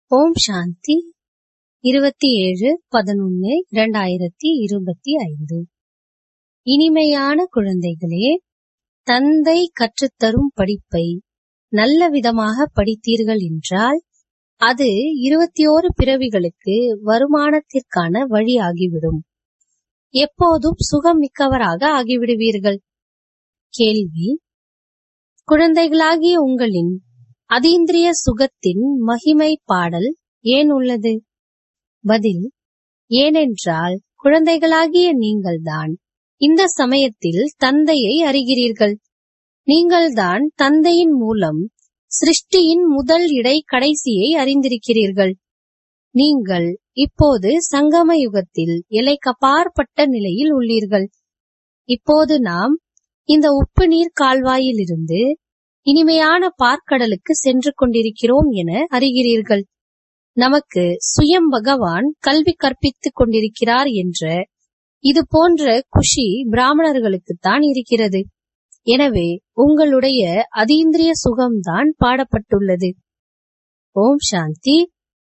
ஓம் சாந்தி இருபத்தி ஏழு பதினொன்னு இரண்டாயிரத்தி இருபத்தி ஐந்து இனிமையான குழந்தைகளே தந்தை கற்றுத்தரும் படிப்பை நல்ல விதமாக படித்தீர்கள் என்றால் அது இருபத்தி ஓரு பிறவிகளுக்கு வருமானத்திற்கான வழியாகிவிடும் எப்போதும் சுகம் மிக்கவராக ஆகிவிடுவீர்கள் கேள்வி குழந்தைகளாகிய உங்களின் அதீந்திரிய சுகத்தின் மகிமை பாடல் ஏன் உள்ளது பதில் ஏனென்றால் குழந்தைகளாகிய நீங்கள்தான் இந்த சமயத்தில் தந்தையை அறிகிறீர்கள் நீங்கள்தான் தந்தையின் மூலம் சிருஷ்டியின் முதல் இடை கடைசியை அறிந்திருக்கிறீர்கள் நீங்கள் இப்போது சங்கம யுகத்தில் எல்லைக்கப்பாற்பட்ட நிலையில் உள்ளீர்கள் இப்போது நாம் இந்த உப்பு நீர் கால்வாயிலிருந்து இனிமையான பார்க்கடலுக்கு சென்று கொண்டிருக்கிறோம் என அறிகிறீர்கள் நமக்கு சுயம் பகவான் கல்வி கற்பித்துக் கொண்டிருக்கிறார் என்ற இது போன்ற குஷி பிராமணர்களுக்குத்தான் இருக்கிறது எனவே உங்களுடைய அதீந்திரிய சுகம்தான் பாடப்பட்டுள்ளது ஓம் சாந்தி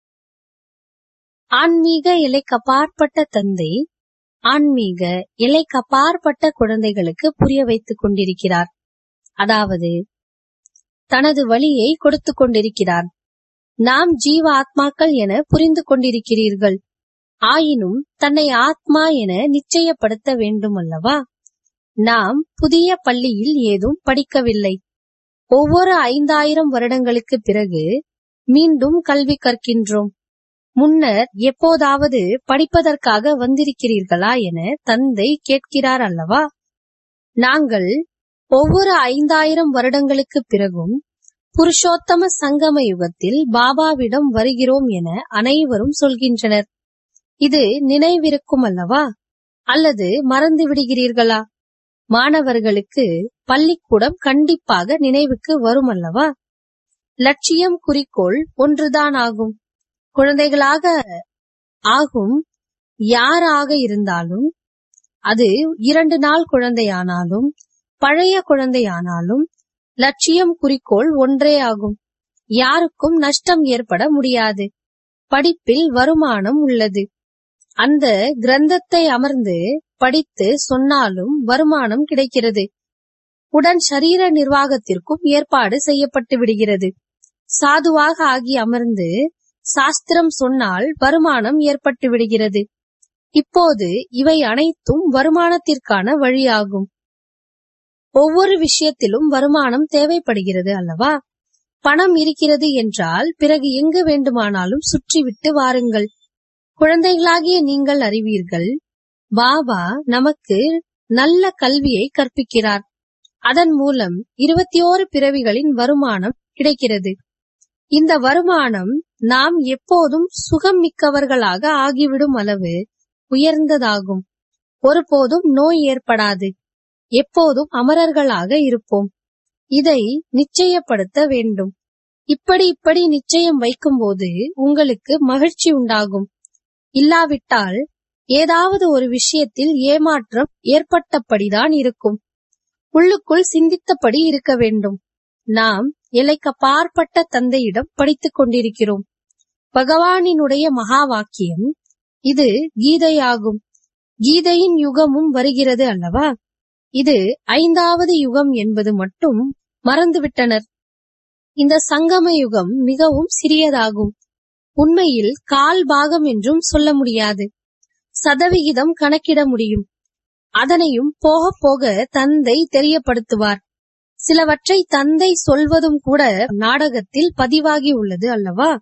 ஆன்மீக எல்லைக்கப்பாற்பட்ட தந்தை ஆன்மீக எல்லைக்கப்பாற்பட்ட குழந்தைகளுக்கு புரிய வைத்துக் கொண்டிருக்கிறார் அதாவது தனது வழியை கொடுத்து கொண்டிருக்கிறார் நாம் ஜீவ ஆத்மாக்கள் என புரிந்து கொண்டிருக்கிறீர்கள் ஆயினும் தன்னை ஆத்மா என நிச்சயப்படுத்த வேண்டும் அல்லவா நாம் புதிய பள்ளியில் ஏதும் படிக்கவில்லை ஒவ்வொரு ஐந்தாயிரம் வருடங்களுக்கு பிறகு மீண்டும் கல்வி கற்கின்றோம் முன்னர் எப்போதாவது படிப்பதற்காக வந்திருக்கிறீர்களா என தந்தை கேட்கிறார் அல்லவா நாங்கள் ஒவ்வொரு ஐந்தாயிரம் வருடங்களுக்கு பிறகும் புருஷோத்தம சங்கம யுகத்தில் பாபாவிடம் வருகிறோம் என அனைவரும் சொல்கின்றனர் இது நினைவிருக்கும் அல்லவா அல்லது மறந்து விடுகிறீர்களா மாணவர்களுக்கு பள்ளிக்கூடம் கண்டிப்பாக நினைவுக்கு வரும் அல்லவா லட்சியம் குறிக்கோள் ஒன்றுதான் ஆகும் குழந்தைகளாக ஆகும் யாராக இருந்தாலும் அது இரண்டு நாள் குழந்தையானாலும் பழைய குழந்தையானாலும் லட்சியம் குறிக்கோள் ஒன்றே ஆகும் யாருக்கும் நஷ்டம் ஏற்பட முடியாது படிப்பில் வருமானம் உள்ளது அந்த கிரந்தத்தை அமர்ந்து படித்து சொன்னாலும் வருமானம் கிடைக்கிறது உடன் சரீர நிர்வாகத்திற்கும் ஏற்பாடு செய்யப்பட்டு விடுகிறது சாதுவாக ஆகி அமர்ந்து சாஸ்திரம் சொன்னால் வருமானம் ஏற்பட்டு விடுகிறது இப்போது இவை அனைத்தும் வருமானத்திற்கான வழியாகும் ஒவ்வொரு விஷயத்திலும் வருமானம் தேவைப்படுகிறது அல்லவா பணம் இருக்கிறது என்றால் பிறகு எங்கு வேண்டுமானாலும் சுற்றிவிட்டு வாருங்கள் குழந்தைகளாகிய நீங்கள் அறிவீர்கள் பாபா நமக்கு நல்ல கல்வியை கற்பிக்கிறார் அதன் மூலம் இருபத்தி ஓரு பிறவிகளின் வருமானம் கிடைக்கிறது இந்த வருமானம் நாம் எப்போதும் சுகம் மிக்கவர்களாக ஆகிவிடும் அளவு உயர்ந்ததாகும் ஒருபோதும் நோய் ஏற்படாது எப்போதும் அமரர்களாக இருப்போம் இதை நிச்சயப்படுத்த வேண்டும் இப்படி இப்படி நிச்சயம் வைக்கும்போது உங்களுக்கு மகிழ்ச்சி உண்டாகும் இல்லாவிட்டால் ஏதாவது ஒரு விஷயத்தில் ஏமாற்றம் ஏற்பட்டபடிதான் இருக்கும் உள்ளுக்குள் சிந்தித்தபடி இருக்க வேண்டும் நாம் எல்லைக்கப்பாற்பட்ட தந்தையிடம் படித்துக் கொண்டிருக்கிறோம் பகவானினுடைய மகா வாக்கியம் இது கீதையாகும் கீதையின் யுகமும் வருகிறது அல்லவா இது ஐந்தாவது யுகம் என்பது மட்டும் மறந்துவிட்டனர் இந்த சங்கம யுகம் மிகவும் சிறியதாகும் உண்மையில் கால் பாகம் என்றும் சொல்ல முடியாது சதவிகிதம் கணக்கிட முடியும் அதனையும் போக போக தந்தை தெரியப்படுத்துவார் சிலவற்றை தந்தை சொல்வதும் கூட நாடகத்தில் பதிவாகி உள்ளது அல்லவா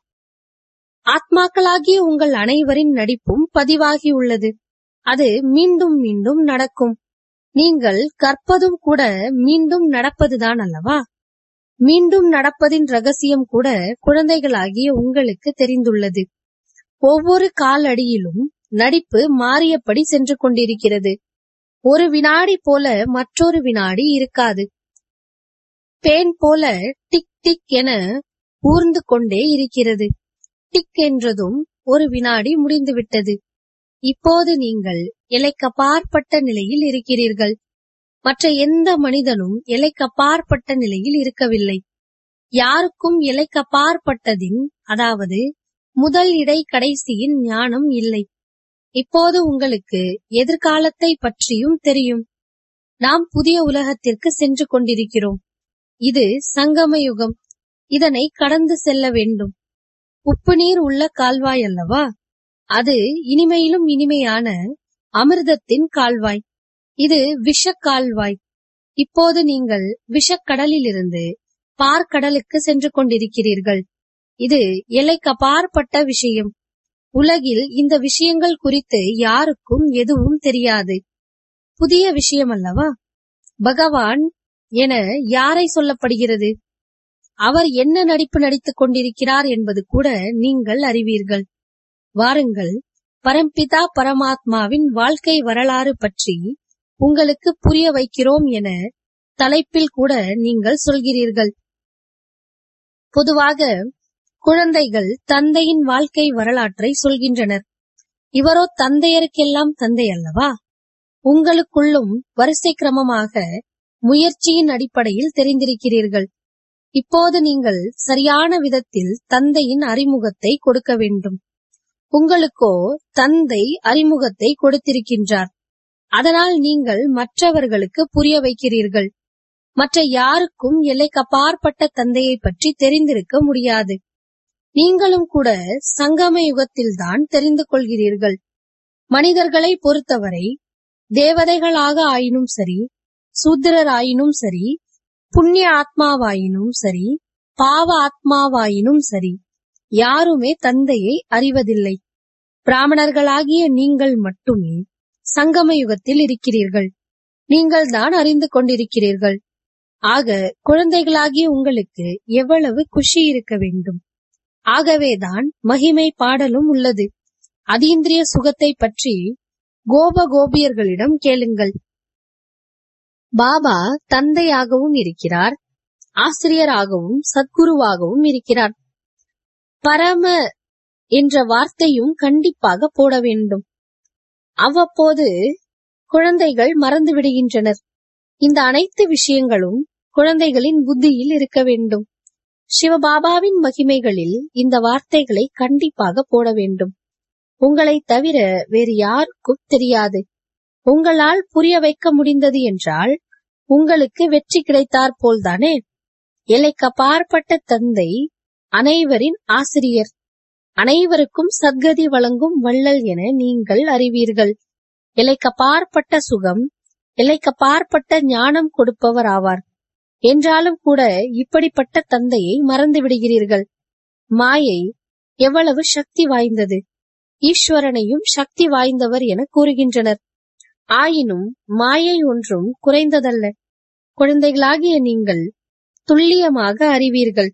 ஆத்மாக்களாகிய உங்கள் அனைவரின் நடிப்பும் பதிவாகி உள்ளது அது மீண்டும் மீண்டும் நடக்கும் நீங்கள் கற்பதும் கூட மீண்டும் நடப்பதுதான் அல்லவா மீண்டும் நடப்பதின் ரகசியம் கூட குழந்தைகளாகிய உங்களுக்கு தெரிந்துள்ளது ஒவ்வொரு காலடியிலும் நடிப்பு மாறியபடி சென்று கொண்டிருக்கிறது ஒரு வினாடி போல மற்றொரு வினாடி இருக்காது பேன் போல டிக் டிக் என ஊர்ந்து கொண்டே இருக்கிறது டிக் என்றதும் ஒரு வினாடி முடிந்துவிட்டது இப்போது நீங்கள் எல்லைக்கப்பாற்பட்ட நிலையில் இருக்கிறீர்கள் மற்ற எந்த மனிதனும் எல்லைக்கப்பாற்பட்ட நிலையில் இருக்கவில்லை யாருக்கும் எல்லைக்கப்பாற்பட்டதின் அதாவது முதல் இடை கடைசியின் ஞானம் இல்லை இப்போது உங்களுக்கு எதிர்காலத்தை பற்றியும் தெரியும் நாம் புதிய உலகத்திற்கு சென்று கொண்டிருக்கிறோம் இது சங்கம யுகம் இதனை கடந்து செல்ல வேண்டும் உப்பு நீர் உள்ள கால்வாய் அல்லவா அது இனிமையிலும் இனிமையான அமிர்தத்தின் கால்வாய் இது விஷ கால்வாய் இப்போது நீங்கள் விஷக்கடலிலிருந்து பார்க்கடலுக்கு சென்று கொண்டிருக்கிறீர்கள் இது எல்லைக்கப்பாற்பட்ட விஷயம் உலகில் இந்த விஷயங்கள் குறித்து யாருக்கும் எதுவும் தெரியாது புதிய விஷயம் அல்லவா பகவான் என யாரை சொல்லப்படுகிறது அவர் என்ன நடிப்பு நடித்துக் கொண்டிருக்கிறார் என்பது கூட நீங்கள் அறிவீர்கள் வாருங்கள் பரம்பிதா பரமாத்மாவின் வாழ்க்கை வரலாறு பற்றி உங்களுக்கு புரிய வைக்கிறோம் என தலைப்பில் கூட நீங்கள் சொல்கிறீர்கள் பொதுவாக குழந்தைகள் தந்தையின் வாழ்க்கை வரலாற்றை சொல்கின்றனர் இவரோ தந்தையருக்கெல்லாம் தந்தை அல்லவா உங்களுக்குள்ளும் வரிசை கிரமமாக முயற்சியின் அடிப்படையில் தெரிந்திருக்கிறீர்கள் இப்போது நீங்கள் சரியான விதத்தில் தந்தையின் அறிமுகத்தை கொடுக்க வேண்டும் உங்களுக்கோ தந்தை அறிமுகத்தை கொடுத்திருக்கின்றார் அதனால் நீங்கள் மற்றவர்களுக்கு புரிய வைக்கிறீர்கள் மற்ற யாருக்கும் எல்லைக்கப்பாற்பட்ட தந்தையை பற்றி தெரிந்திருக்க முடியாது நீங்களும் கூட சங்கம யுகத்தில்தான் தெரிந்து கொள்கிறீர்கள் மனிதர்களை பொறுத்தவரை தேவதைகளாக ஆயினும் சரி சூத்திரராயினும் சரி புண்ணிய ஆத்மாவாயினும் சரி பாவ ஆத்மாவாயினும் சரி யாருமே தந்தையை அறிவதில்லை பிராமணர்களாகிய நீங்கள் மட்டுமே சங்கம யுகத்தில் இருக்கிறீர்கள் நீங்கள் தான் அறிந்து கொண்டிருக்கிறீர்கள் ஆக குழந்தைகளாகிய உங்களுக்கு எவ்வளவு குஷி இருக்க வேண்டும் ஆகவேதான் மகிமை பாடலும் உள்ளது அதீந்திரிய சுகத்தை பற்றி கோப கோபியர்களிடம் கேளுங்கள் பாபா தந்தையாகவும் இருக்கிறார் ஆசிரியராகவும் சத்குருவாகவும் இருக்கிறார் பரம என்ற வார்த்தையும் கண்டிப்பாக போட வேண்டும் அவ்வப்போது குழந்தைகள் மறந்து விடுகின்றனர் இந்த அனைத்து விஷயங்களும் குழந்தைகளின் புத்தியில் இருக்க வேண்டும் சிவபாபாவின் மகிமைகளில் இந்த வார்த்தைகளை கண்டிப்பாக போட வேண்டும் உங்களை தவிர வேறு யாருக்கும் தெரியாது உங்களால் புரிய வைக்க முடிந்தது என்றால் உங்களுக்கு வெற்றி கிடைத்தார் போல்தானே எல்லைக்கப்பாற்பட்ட தந்தை அனைவரின் ஆசிரியர் அனைவருக்கும் சத்கதி வழங்கும் வள்ளல் என நீங்கள் அறிவீர்கள் எல்லைக்கப்பாற்பட்ட சுகம் எல்லைக்கப்பாற்பட்ட ஞானம் கொடுப்பவர் ஆவார் என்றாலும் கூட இப்படிப்பட்ட தந்தையை மறந்து விடுகிறீர்கள் மாயை எவ்வளவு சக்தி வாய்ந்தது ஈஸ்வரனையும் சக்தி வாய்ந்தவர் என கூறுகின்றனர் ஆயினும் மாயை ஒன்றும் குறைந்ததல்ல குழந்தைகளாகிய நீங்கள் துல்லியமாக அறிவீர்கள்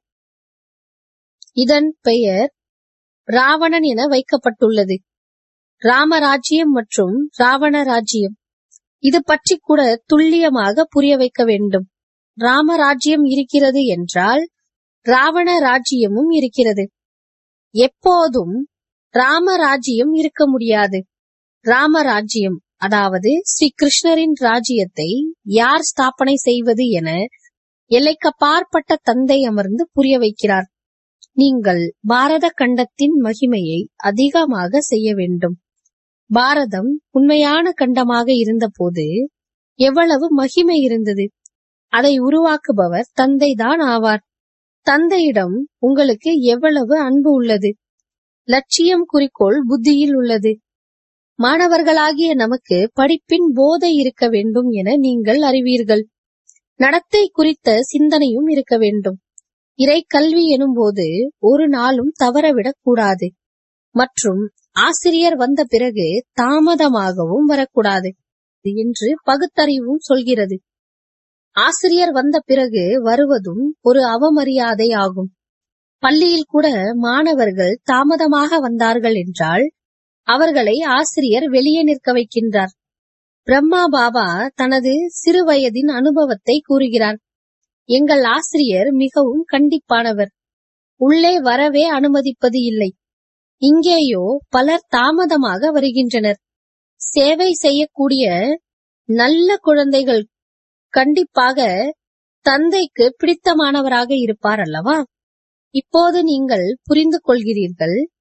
இதன் பெயர் ராவணன் என வைக்கப்பட்டுள்ளது ராமராஜ்யம் மற்றும் ராவண ராஜ்யம் இது பற்றி கூட துல்லியமாக புரிய வைக்க வேண்டும் ராமராஜ்யம் இருக்கிறது என்றால் ராவண ராஜ்யமும் இருக்கிறது எப்போதும் ராமராஜ்யம் இருக்க முடியாது ராமராஜ்யம் அதாவது ஸ்ரீ கிருஷ்ணரின் ராஜ்யத்தை யார் ஸ்தாபனை செய்வது என எல்லைக்கப்பாற்பட்ட தந்தை அமர்ந்து புரிய வைக்கிறார் நீங்கள் பாரத கண்டத்தின் மகிமையை அதிகமாக செய்ய வேண்டும் பாரதம் உண்மையான கண்டமாக இருந்தபோது எவ்வளவு மகிமை இருந்தது அதை உருவாக்குபவர் தந்தைதான் ஆவார் தந்தையிடம் உங்களுக்கு எவ்வளவு அன்பு உள்ளது லட்சியம் குறிக்கோள் புத்தியில் உள்ளது மாணவர்களாகிய நமக்கு படிப்பின் போதை இருக்க வேண்டும் என நீங்கள் அறிவீர்கள் நடத்தை குறித்த சிந்தனையும் இருக்க வேண்டும் இறை கல்வி எனும்போது ஒரு நாளும் தவறவிடக் கூடாது மற்றும் ஆசிரியர் வந்த பிறகு தாமதமாகவும் வரக்கூடாது என்று பகுத்தறிவும் சொல்கிறது ஆசிரியர் வந்த பிறகு வருவதும் ஒரு அவமரியாதை ஆகும் பள்ளியில் கூட மாணவர்கள் தாமதமாக வந்தார்கள் என்றால் அவர்களை ஆசிரியர் வெளியே நிற்க வைக்கின்றார் பிரம்மா பாபா தனது சிறு வயதின் அனுபவத்தை கூறுகிறார் எங்கள் ஆசிரியர் மிகவும் கண்டிப்பானவர் உள்ளே வரவே அனுமதிப்பது இல்லை இங்கேயோ பலர் தாமதமாக வருகின்றனர் சேவை செய்யக்கூடிய நல்ல குழந்தைகள் கண்டிப்பாக தந்தைக்கு பிடித்தமானவராக இருப்பார் அல்லவா இப்போது நீங்கள் புரிந்து கொள்கிறீர்கள்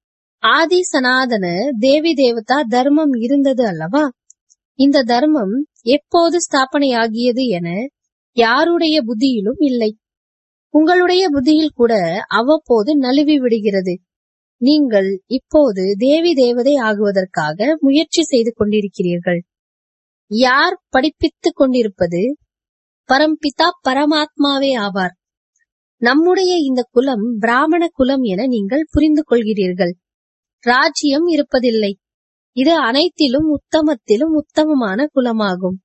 ஆதி சனாதன தேவி தேவதா தர்மம் இருந்தது அல்லவா இந்த தர்மம் எப்போது ஸ்தாபனையாகியது என யாருடைய புத்தியிலும் இல்லை உங்களுடைய புத்தியில் கூட அவ்வப்போது நழுவி விடுகிறது நீங்கள் இப்போது தேவி தேவதை ஆகுவதற்காக முயற்சி செய்து கொண்டிருக்கிறீர்கள் யார் படிப்பித்துக் கொண்டிருப்பது பரம்பிதா பரமாத்மாவே ஆவார் நம்முடைய இந்த குலம் பிராமண குலம் என நீங்கள் புரிந்து கொள்கிறீர்கள் ராஜ்யம் இருப்பதில்லை இது அனைத்திலும் உத்தமத்திலும் உத்தமமான குலமாகும்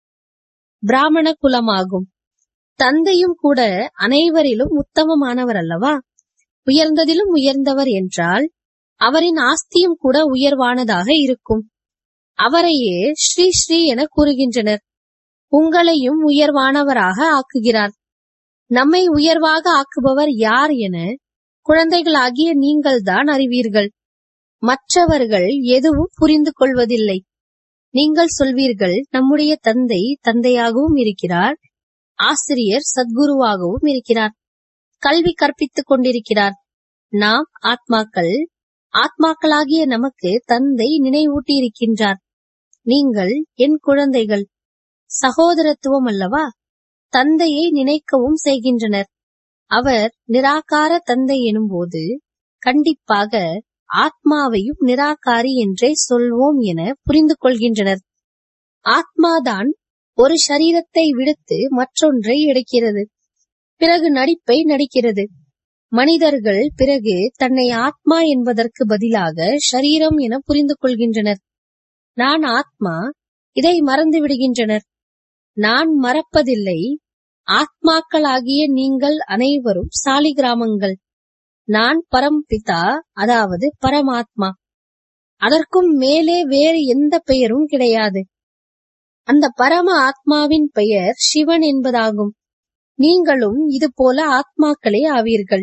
பிராமண குலமாகும் தந்தையும் கூட அனைவரிலும் உத்தமமானவர் அல்லவா உயர்ந்ததிலும் உயர்ந்தவர் என்றால் அவரின் ஆஸ்தியும் கூட உயர்வானதாக இருக்கும் அவரையே ஸ்ரீ ஸ்ரீ என கூறுகின்றனர் உங்களையும் உயர்வானவராக ஆக்குகிறார் நம்மை உயர்வாக ஆக்குபவர் யார் என குழந்தைகளாகிய நீங்கள்தான் அறிவீர்கள் மற்றவர்கள் எதுவும் புரிந்து கொள்வதில்லை நீங்கள் சொல்வீர்கள் நம்முடைய தந்தை தந்தையாகவும் இருக்கிறார் ஆசிரியர் சத்குருவாகவும் இருக்கிறார் கல்வி கற்பித்துக் கொண்டிருக்கிறார் நாம் ஆத்மாக்கள் ஆத்மாக்களாகிய நமக்கு தந்தை நினைவூட்டி இருக்கின்றார் நீங்கள் என் குழந்தைகள் சகோதரத்துவம் அல்லவா தந்தையை நினைக்கவும் செய்கின்றனர் அவர் நிராகார தந்தை எனும்போது கண்டிப்பாக ஆத்மாவையும் நிராகாரி என்றே சொல்வோம் என புரிந்து கொள்கின்றனர் ஆத்மாதான் ஒரு சரீரத்தை விடுத்து மற்றொன்றை எடுக்கிறது பிறகு நடிப்பை நடிக்கிறது மனிதர்கள் பிறகு தன்னை ஆத்மா என்பதற்கு பதிலாக ஷரீரம் என புரிந்து கொள்கின்றனர் நான் ஆத்மா இதை மறந்து விடுகின்றனர் நான் மறப்பதில்லை ஆத்மாக்களாகிய நீங்கள் அனைவரும் சாலிகிராமங்கள் நான் பரம்பிதா அதாவது பரமாத்மா அதற்கும் மேலே வேறு எந்த பெயரும் கிடையாது அந்த பரம ஆத்மாவின் பெயர் சிவன் என்பதாகும் நீங்களும் இது போல ஆத்மாக்களே ஆவீர்கள்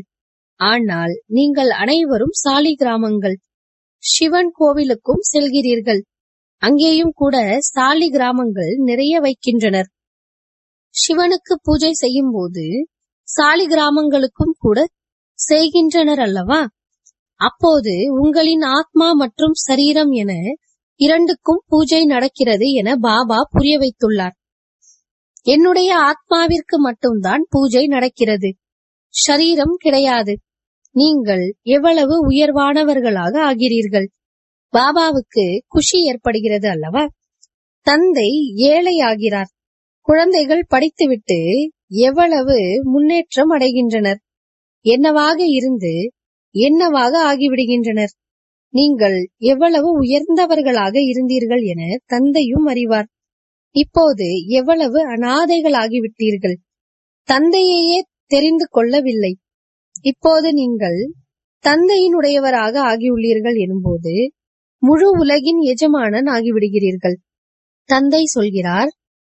ஆனால் நீங்கள் அனைவரும் சாலி கிராமங்கள் சிவன் கோவிலுக்கும் செல்கிறீர்கள் அங்கேயும் கூட சாலி கிராமங்கள் நிறைய வைக்கின்றனர் சிவனுக்கு பூஜை செய்யும் போது சாலி கிராமங்களுக்கும் கூட செய்கின்றனர் அல்லவா அப்போது உங்களின் ஆத்மா மற்றும் சரீரம் என இரண்டுக்கும் பூஜை நடக்கிறது என பாபா புரிய வைத்துள்ளார் என்னுடைய ஆத்மாவிற்கு மட்டும்தான் பூஜை நடக்கிறது ஷரீரம் கிடையாது நீங்கள் எவ்வளவு உயர்வானவர்களாக ஆகிறீர்கள் பாபாவுக்கு குஷி ஏற்படுகிறது அல்லவா தந்தை ஏழை ஆகிறார் குழந்தைகள் படித்துவிட்டு எவ்வளவு முன்னேற்றம் அடைகின்றனர் என்னவாக இருந்து என்னவாக ஆகிவிடுகின்றனர் நீங்கள் எவ்வளவு உயர்ந்தவர்களாக இருந்தீர்கள் என தந்தையும் அறிவார் இப்போது எவ்வளவு அனாதைகளாகிவிட்டீர்கள் தந்தையையே தெரிந்து கொள்ளவில்லை இப்போது நீங்கள் தந்தையினுடையவராக ஆகியுள்ளீர்கள் எனும்போது முழு உலகின் எஜமானன் ஆகிவிடுகிறீர்கள் தந்தை சொல்கிறார்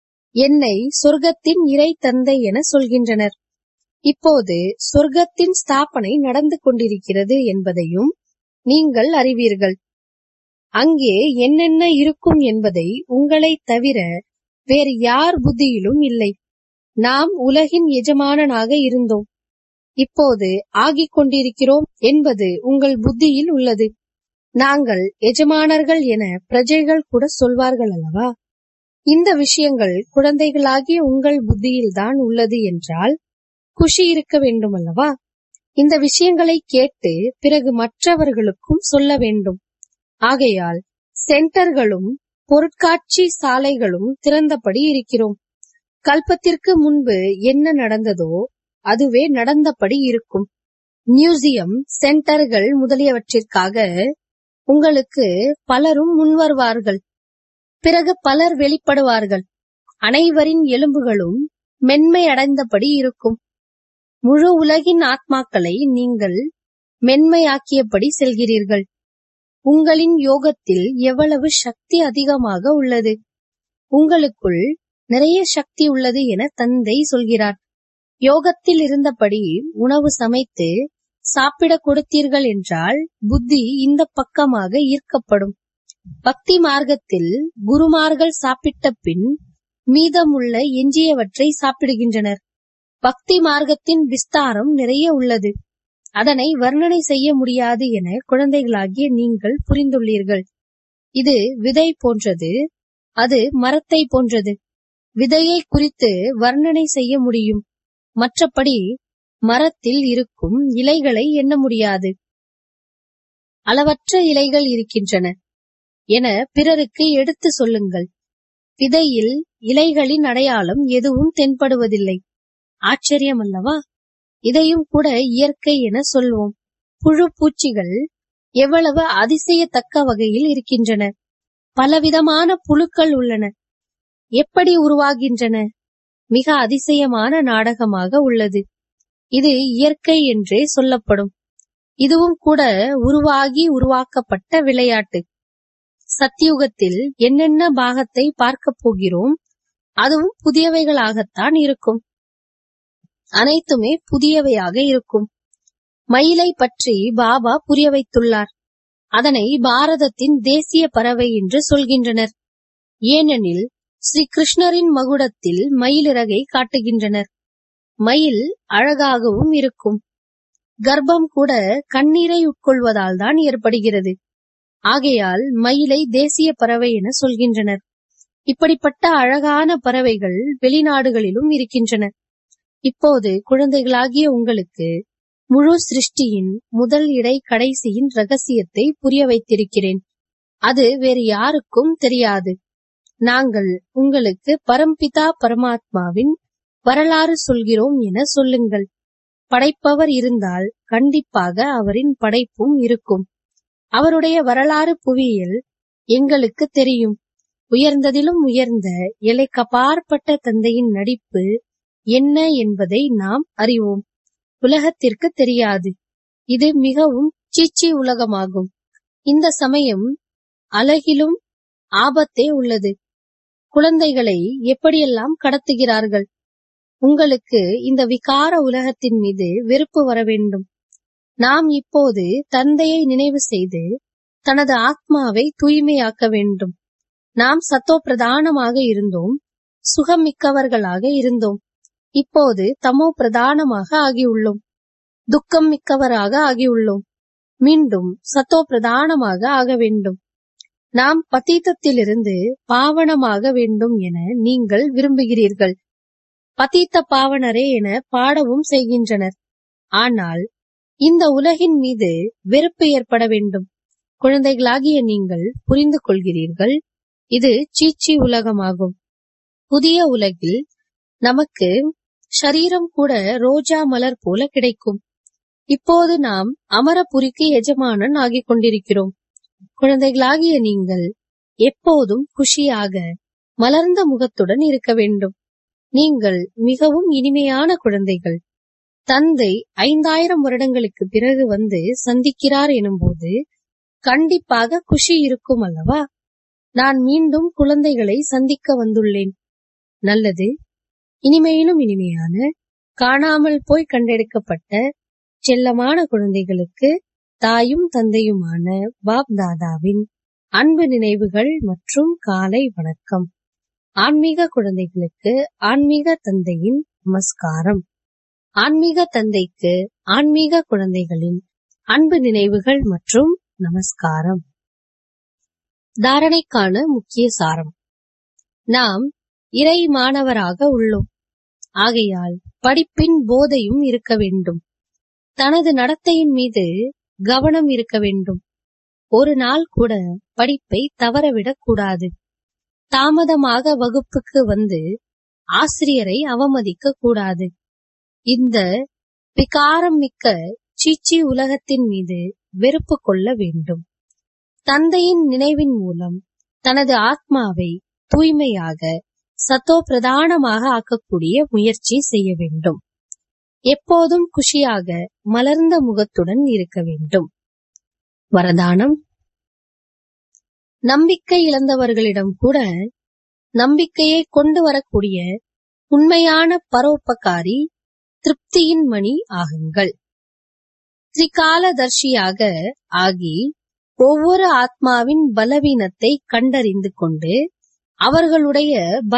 என்னை சொர்க்கத்தின் இறை தந்தை என சொல்கின்றனர் இப்போது சொர்க்கத்தின் ஸ்தாபனை நடந்து கொண்டிருக்கிறது என்பதையும் நீங்கள் அறிவீர்கள் அங்கே என்னென்ன இருக்கும் என்பதை உங்களை தவிர வேறு யார் புத்தியிலும் இல்லை நாம் உலகின் எஜமானனாக இருந்தோம் இப்போது ஆகிக் கொண்டிருக்கிறோம் என்பது உங்கள் புத்தியில் உள்ளது நாங்கள் எஜமானர்கள் என பிரஜைகள் கூட சொல்வார்கள் அல்லவா இந்த விஷயங்கள் குழந்தைகளாகிய உங்கள் புத்தியில்தான் உள்ளது என்றால் குஷி இருக்க வேண்டும் அல்லவா இந்த விஷயங்களை கேட்டு பிறகு மற்றவர்களுக்கும் சொல்ல வேண்டும் ஆகையால் சென்டர்களும் பொருட்காட்சி சாலைகளும் திறந்தபடி இருக்கிறோம் கல்பத்திற்கு முன்பு என்ன நடந்ததோ அதுவே நடந்தபடி இருக்கும் மியூசியம் சென்டர்கள் முதலியவற்றிற்காக உங்களுக்கு பலரும் முன்வருவார்கள் பிறகு பலர் வெளிப்படுவார்கள் அனைவரின் எலும்புகளும் மென்மை அடைந்தபடி இருக்கும் முழு உலகின் ஆத்மாக்களை நீங்கள் மென்மையாக்கியபடி செல்கிறீர்கள் உங்களின் யோகத்தில் எவ்வளவு சக்தி அதிகமாக உள்ளது உங்களுக்குள் நிறைய சக்தி உள்ளது என தந்தை சொல்கிறார் யோகத்தில் இருந்தபடி உணவு சமைத்து சாப்பிட கொடுத்தீர்கள் என்றால் புத்தி இந்த பக்கமாக ஈர்க்கப்படும் பக்தி மார்க்கத்தில் குருமார்கள் சாப்பிட்ட பின் மீதமுள்ள எஞ்சியவற்றை சாப்பிடுகின்றனர் பக்தி மார்க்கத்தின் விஸ்தாரம் நிறைய உள்ளது அதனை வர்ணனை செய்ய முடியாது என குழந்தைகளாகிய நீங்கள் புரிந்துள்ளீர்கள் இது விதை போன்றது அது மரத்தை போன்றது விதையை குறித்து வர்ணனை செய்ய முடியும் மற்றபடி மரத்தில் இருக்கும் இலைகளை எண்ண முடியாது அளவற்ற இலைகள் இருக்கின்றன என பிறருக்கு எடுத்து சொல்லுங்கள் விதையில் இலைகளின் அடையாளம் எதுவும் தென்படுவதில்லை ஆச்சரியம் அல்லவா இதையும் கூட இயற்கை என சொல்வோம் புழு பூச்சிகள் எவ்வளவு அதிசயத்தக்க வகையில் இருக்கின்றன பலவிதமான புழுக்கள் உள்ளன எப்படி உருவாகின்றன மிக அதிசயமான நாடகமாக உள்ளது இது இயற்கை என்றே சொல்லப்படும் இதுவும் கூட உருவாகி உருவாக்கப்பட்ட விளையாட்டு சத்தியுகத்தில் என்னென்ன பாகத்தை பார்க்கப் போகிறோம் அதுவும் புதியவைகளாகத்தான் இருக்கும் அனைத்துமே புதியவையாக இருக்கும் மயிலை பற்றி பாபா புரிய வைத்துள்ளார் அதனை பாரதத்தின் தேசிய பறவை என்று சொல்கின்றனர் ஏனெனில் ஸ்ரீ கிருஷ்ணரின் மகுடத்தில் மயிலிறகை காட்டுகின்றனர் மயில் அழகாகவும் இருக்கும் கர்ப்பம் கூட கண்ணீரை உட்கொள்வதால் தான் ஏற்படுகிறது ஆகையால் மயிலை தேசிய பறவை என சொல்கின்றனர் இப்படிப்பட்ட அழகான பறவைகள் வெளிநாடுகளிலும் இருக்கின்றன இப்போது குழந்தைகளாகிய உங்களுக்கு முழு சிருஷ்டியின் முதல் இடை கடைசியின் ரகசியத்தை புரிய வைத்திருக்கிறேன் அது வேறு யாருக்கும் தெரியாது நாங்கள் உங்களுக்கு பரம்பிதா பரமாத்மாவின் வரலாறு சொல்கிறோம் என சொல்லுங்கள் படைப்பவர் இருந்தால் கண்டிப்பாக அவரின் படைப்பும் இருக்கும் அவருடைய வரலாறு புவியியல் எங்களுக்கு தெரியும் உயர்ந்ததிலும் உயர்ந்த எல்லைக்கப்பாற்பட்ட தந்தையின் நடிப்பு என்ன என்பதை நாம் அறிவோம் உலகத்திற்கு தெரியாது இது மிகவும் சீச்சி உலகமாகும் இந்த சமயம் அழகிலும் ஆபத்தே உள்ளது குழந்தைகளை எப்படியெல்லாம் கடத்துகிறார்கள் உங்களுக்கு இந்த விகார உலகத்தின் மீது வெறுப்பு வர வேண்டும் நாம் இப்போது தந்தையை நினைவு செய்து தனது ஆத்மாவை தூய்மையாக்க வேண்டும் நாம் சத்தோ பிரதானமாக இருந்தோம் சுகம் மிக்கவர்களாக இருந்தோம் இப்போது தமோ பிரதானமாக ஆகியுள்ளோம் துக்கம் மிக்கவராக ஆகியுள்ளோம் மீண்டும் சத்தோ பிரதானமாக ஆக வேண்டும் நாம் பதீத்தத்திலிருந்து பாவனமாக வேண்டும் என நீங்கள் விரும்புகிறீர்கள் பதீத்த பாவனரே என பாடவும் செய்கின்றனர் ஆனால் இந்த உலகின் மீது வெறுப்பு ஏற்பட வேண்டும் குழந்தைகளாகிய நீங்கள் புரிந்து கொள்கிறீர்கள் இது சீச்சி உலகமாகும் புதிய உலகில் நமக்கு ஷரீரம் கூட ரோஜா மலர் போல கிடைக்கும் இப்போது நாம் அமரபுரிக்கு எஜமானன் ஆகிக் கொண்டிருக்கிறோம் குழந்தைகளாகிய நீங்கள் எப்போதும் குஷியாக மலர்ந்த முகத்துடன் இருக்க வேண்டும் நீங்கள் மிகவும் இனிமையான குழந்தைகள் தந்தை ஐந்தாயிரம் வருடங்களுக்கு பிறகு வந்து சந்திக்கிறார் எனும்போது கண்டிப்பாக குஷி இருக்கும் அல்லவா நான் மீண்டும் குழந்தைகளை சந்திக்க வந்துள்ளேன் நல்லது இனிமையிலும் இனிமையான காணாமல் போய் கண்டெடுக்கப்பட்ட செல்லமான குழந்தைகளுக்கு தாயும் தந்தையுமான பாப் தாதாவின் அன்பு நினைவுகள் மற்றும் காலை வணக்கம் ஆன்மீக குழந்தைகளுக்கு ஆன்மீக தந்தையின் நமஸ்காரம் ஆன்மீக தந்தைக்கு ஆன்மீக குழந்தைகளின் அன்பு நினைவுகள் மற்றும் நமஸ்காரம் தாரணைக்கான முக்கிய சாரம் நாம் இறை மாணவராக உள்ளோம் ஆகையால் படிப்பின் போதையும் இருக்க வேண்டும் தனது நடத்தையின் மீது கவனம் இருக்க வேண்டும் ஒரு நாள் கூட படிப்பை தவறவிடக் கூடாது தாமதமாக வகுப்புக்கு வந்து ஆசிரியரை அவமதிக்க கூடாது இந்த விகாரம் மிக்க சீச்சி உலகத்தின் மீது வெறுப்பு கொள்ள வேண்டும் தந்தையின் நினைவின் மூலம் தனது ஆத்மாவை தூய்மையாக சத்தோ பிரதானமாக ஆக்கக்கூடிய முயற்சி செய்ய வேண்டும் எப்போதும் குஷியாக மலர்ந்த முகத்துடன் இருக்க வேண்டும் வரதானம் நம்பிக்கை இழந்தவர்களிடம் கூட நம்பிக்கையை கொண்டு வரக்கூடிய உண்மையான பரோபகாரி திருப்தியின் மணி ஆகுங்கள் திரிகாலதர்ஷியாக ஆகி ஒவ்வொரு ஆத்மாவின் பலவீனத்தை கண்டறிந்து கொண்டு அவர்களுடைய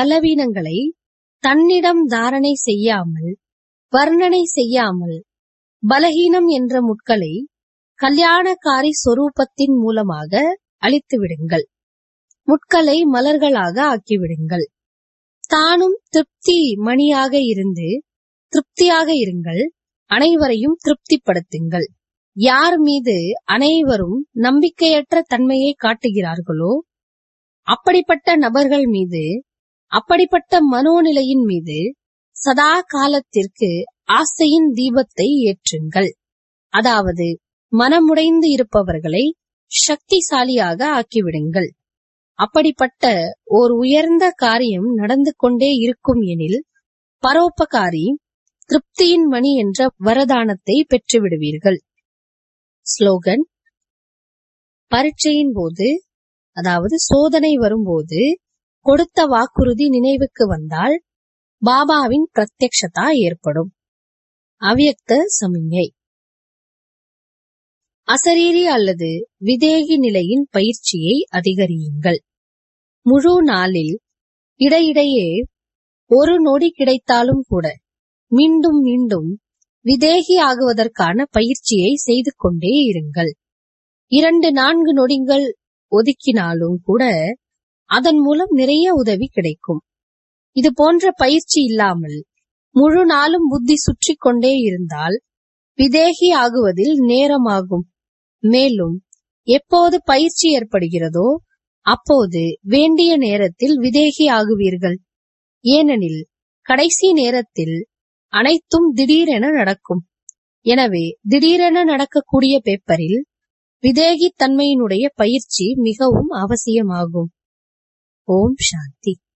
பலவீனங்களை தன்னிடம் தாரணை செய்யாமல் வர்ணனை செய்யாமல் பலகீனம் என்ற முட்களை கல்யாணக்காரி சொரூபத்தின் மூலமாக அழித்து விடுங்கள் முட்களை மலர்களாக ஆக்கிவிடுங்கள் தானும் திருப்தி மணியாக இருந்து திருப்தியாக இருங்கள் அனைவரையும் திருப்திப்படுத்துங்கள் யார் மீது அனைவரும் நம்பிக்கையற்ற தன்மையை காட்டுகிறார்களோ அப்படிப்பட்ட நபர்கள் மீது அப்படிப்பட்ட மனோநிலையின் மீது சதா காலத்திற்கு ஆசையின் தீபத்தை ஏற்றுங்கள் அதாவது மனமுடைந்து இருப்பவர்களை சக்திசாலியாக ஆக்கிவிடுங்கள் அப்படிப்பட்ட ஓர் உயர்ந்த காரியம் நடந்து கொண்டே இருக்கும் எனில் பரோபகாரி திருப்தியின் மணி என்ற வரதானத்தை பெற்றுவிடுவீர்கள் ஸ்லோகன் பரீட்சையின் போது அதாவது சோதனை வரும்போது கொடுத்த வாக்குறுதி நினைவுக்கு வந்தால் பாபாவின் பிரத்யக்ஷதா ஏற்படும் அவ்யக்த சமிஞை அசரீரி அல்லது விதேகி நிலையின் பயிற்சியை அதிகரியுங்கள் முழு நாளில் இடையிடையே ஒரு நொடி கிடைத்தாலும் கூட மீண்டும் மீண்டும் விதேகி ஆகுவதற்கான பயிற்சியை செய்து கொண்டே இருங்கள் இரண்டு நான்கு நொடிகள் ஒதுக்கினாலும் கூட அதன் மூலம் நிறைய உதவி கிடைக்கும் இது போன்ற பயிற்சி இல்லாமல் முழு நாளும் புத்தி சுற்றி கொண்டே இருந்தால் விதேகி ஆகுவதில் நேரமாகும் மேலும் எப்போது பயிற்சி ஏற்படுகிறதோ அப்போது வேண்டிய நேரத்தில் விதேகி ஆகுவீர்கள் ஏனெனில் கடைசி நேரத்தில் அனைத்தும் திடீரென நடக்கும் எனவே திடீரென நடக்கக்கூடிய பேப்பரில் விதேகி தன்மையினுடைய பயிற்சி மிகவும் அவசியமாகும் ஓம் சாந்தி